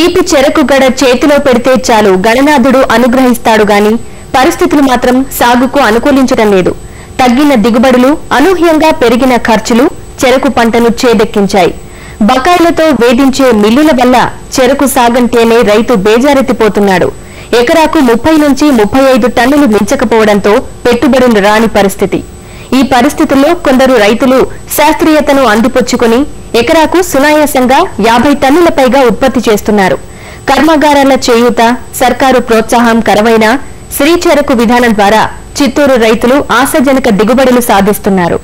తీపి చెరకు గడ చేతిలో పెడితే చాలు గణనాథుడు అనుగ్రహిస్తాడు గాని పరిస్థితులు మాత్రం సాగుకు అనుకూలించడం లేదు తగ్గిన దిగుబడులు అనూహ్యంగా పెరిగిన ఖర్చులు చెరకు పంటను చేదెక్కించాయి బకాయిలతో వేధించే మిల్లుల వల్ల చెరకు సాగంటేనే రైతు బేజారెత్తిపోతున్నాడు ఎకరాకు ముప్పై నుంచి ముప్పై ఐదు టన్నులు మించకపోవడంతో పెట్టుబడులు రాని పరిస్థితి ఈ పరిస్థితుల్లో కొందరు రైతులు శాస్త్రీయతను అందిపుచ్చుకుని ఎకరాకు సునాయాసంగా యాభై టన్నుల పైగా ఉత్పత్తి చేస్తున్నారు కర్మాగారాల చేయూత సర్కారు ప్రోత్సాహం కరవైన శ్రీ చెరకు విధానం ద్వారా చిత్తూరు రైతులు ఆశాజనక దిగుబడులు సాధిస్తున్నారు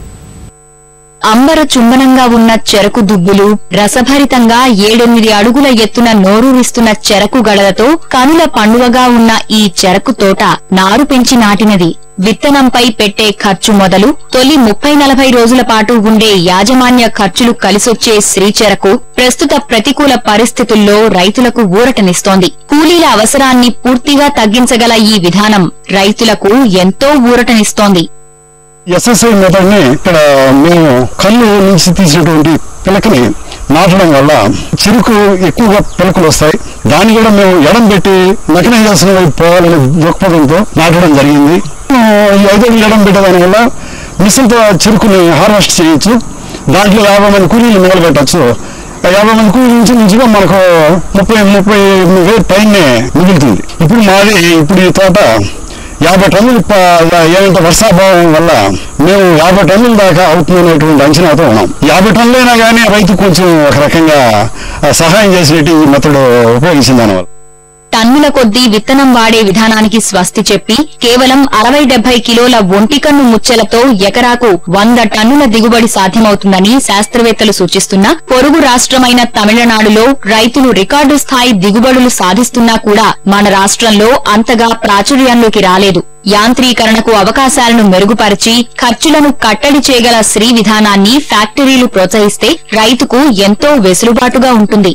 అంబర చుంబనంగా ఉన్న చెరకు దుబ్బులు రసభరితంగా ఏడెనిమిది అడుగుల ఎత్తున నోరూరిస్తున్న చెరకు గడలతో కనుల పండువగా ఉన్న ఈ చెరకు తోట నారు పెంచి నాటినది విత్తనంపై పెట్టే ఖర్చు మొదలు తొలి ముప్పై నలభై రోజుల పాటు ఉండే యాజమాన్య ఖర్చులు కలిసొచ్చే శ్రీచెరకు ప్రస్తుత ప్రతికూల పరిస్థితుల్లో రైతులకు ఊరటనిస్తోంది కూలీల అవసరాన్ని పూర్తిగా తగ్గించగల ఈ విధానం రైతులకు ఎంతో ఊరటనిస్తోంది ఎస్ఎస్ఐ మెథడ్ని ఇక్కడ మేము కళ్ళు నుంచి తీసినటువంటి పిలకని నాటడం వల్ల చెరుకు ఎక్కువగా పిలకలు వస్తాయి దాన్ని కూడా మేము ఎడం పెట్టి మెకనైజేషన్ వైపు పోవాలనే దృక్పథంతో నాటడం జరిగింది ఈ ఐదు ఎడం పెట్టడం వల్ల మిషన్తో చెరుకుని హార్వెస్ట్ చేయొచ్చు దాంట్లో యాభై మంది కూలీలు మొదలు పెట్టచ్చు ఆ యాభై మంది కూలీల నుంచి నుంచిగా మనకు ముప్పై ముప్పై వేలు పైనే మిగులుతుంది ఇప్పుడు మాది ఇప్పుడు ఈ తోట యాభై టన్నులు ప- ఏమంటే వర్షాభావం వల్ల మేము యాభై టన్నుల దాకా అవుతుందనేటువంటి అంచనాతో ఉన్నాం యాభై టన్నులైనా కానీ రైతు కొంచెం ఒక రకంగా ఆ, సహాయం చేసినట్టు ఈ మెథడ్ ఉపయోగించింది దానివల్ల టన్నుల కొద్దీ విత్తనం వాడే విధానానికి స్వస్తి చెప్పి కేవలం అరవై డెబ్బై కిలోల ఒంటికన్ను ముచ్చెలతో ఎకరాకు వంద టన్నుల దిగుబడి సాధ్యమవుతుందని శాస్త్రవేత్తలు సూచిస్తున్నా పొరుగు రాష్ట్రమైన తమిళనాడులో రైతులు రికార్డు స్థాయి దిగుబడులు సాధిస్తున్నా కూడా మన రాష్ట్రంలో అంతగా ప్రాచుర్యంలోకి రాలేదు యాంత్రీకరణకు అవకాశాలను మెరుగుపరిచి ఖర్చులను కట్టడి చేయగల శ్రీ విధానాన్ని ఫ్యాక్టరీలు ప్రోత్సహిస్తే రైతుకు ఎంతో వెసులుబాటుగా ఉంటుంది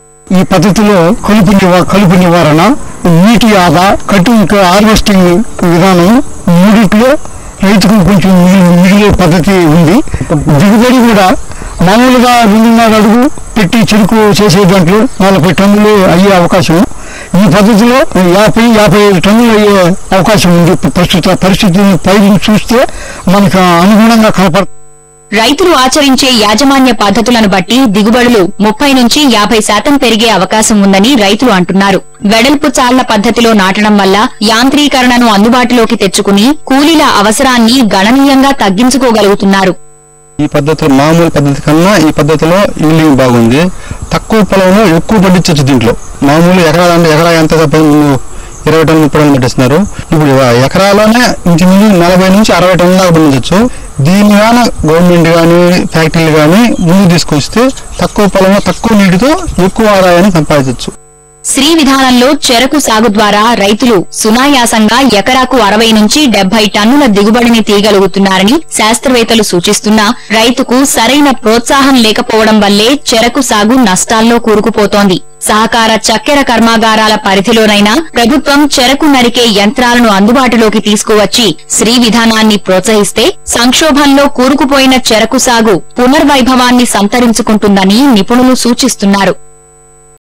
ఈ పద్ధతిలో కలుపు నివా- కలుపు నివారణ నీటి ఆదా కట్టు హార్వెస్టింగ్ విధానం మూడిట్లో రైతుకు కొంచెం మిగి- మిగిలే పద్ధతి ఉంది దిగుబడి కూడా మామూలుగా రెండున్నర అడుగు పెట్టి చెరుకు చేసే దాంట్లో నలభై టన్నులు అయ్యే అవకాశం ఈ పద్ధతిలో యాభై యాభై ఐదు టన్నులు అయ్యే అవకాశం ఉంది ప్రస్తుత పరిస్థితిని పైన చూస్తే మనకు అనుగుణంగా కనపడుతుంది రైతులు ఆచరించే యాజమాన్య పద్ధతులను బట్టి దిగుబడులు ముప్పై నుంచి యాభై శాతం పెరిగే అవకాశం ఉందని రైతులు అంటున్నారు వెడల్పు చాళ్ల పద్ధతిలో నాటడం వల్ల యాంత్రీకరణను అందుబాటులోకి తెచ్చుకుని కూలీల అవసరాన్ని గణనీయంగా తగ్గించుకోగలుగుతున్నారు ఈ పద్ధతిలో మామూలు పద్ధతి కన్నా ఈ పద్ధతిలో ఈల్డింగ్ బాగుంది తక్కువ పొలంలో ఎక్కువ పండించవచ్చు దీంట్లో మామూలు ఎకరాలు అంటే ఎకరా ఎంత తప్ప ఇరవై టన్నులు ముప్పై టన్నులు పట్టిస్తున్నారు ఇప్పుడు ఆ ఎకరాలోనే ఇంచుమించు నలభై నుంచి అరవై టన్నుల దాకా పండించవచ్చు దీని గాన గవర్నమెంట్ కానీ ఫ్యాక్టరీలు కానీ ముందు తీసుకొస్తే తక్కువ పొలంలో తక్కువ నీటితో ఎక్కువ ఆదాయాన్ని సంపాదించవచ్చు శ్రీ విధానంలో చెరకు సాగు ద్వారా రైతులు సునాయాసంగా ఎకరాకు అరవై నుంచి డెబ్బై టన్నుల దిగుబడిని తీయగలుగుతున్నారని శాస్త్రవేత్తలు సూచిస్తున్నా రైతుకు సరైన ప్రోత్సాహం లేకపోవడం వల్లే చెరకు సాగు నష్టాల్లో కూరుకుపోతోంది సహకార చక్కెర కర్మాగారాల పరిధిలోనైనా ప్రభుత్వం చెరకు నరికే యంత్రాలను అందుబాటులోకి తీసుకువచ్చి శ్రీ విధానాన్ని ప్రోత్సహిస్తే సంక్షోభంలో కూరుకుపోయిన చెరకు సాగు పునర్వైభవాన్ని సంతరించుకుంటుందని నిపుణులు సూచిస్తున్నారు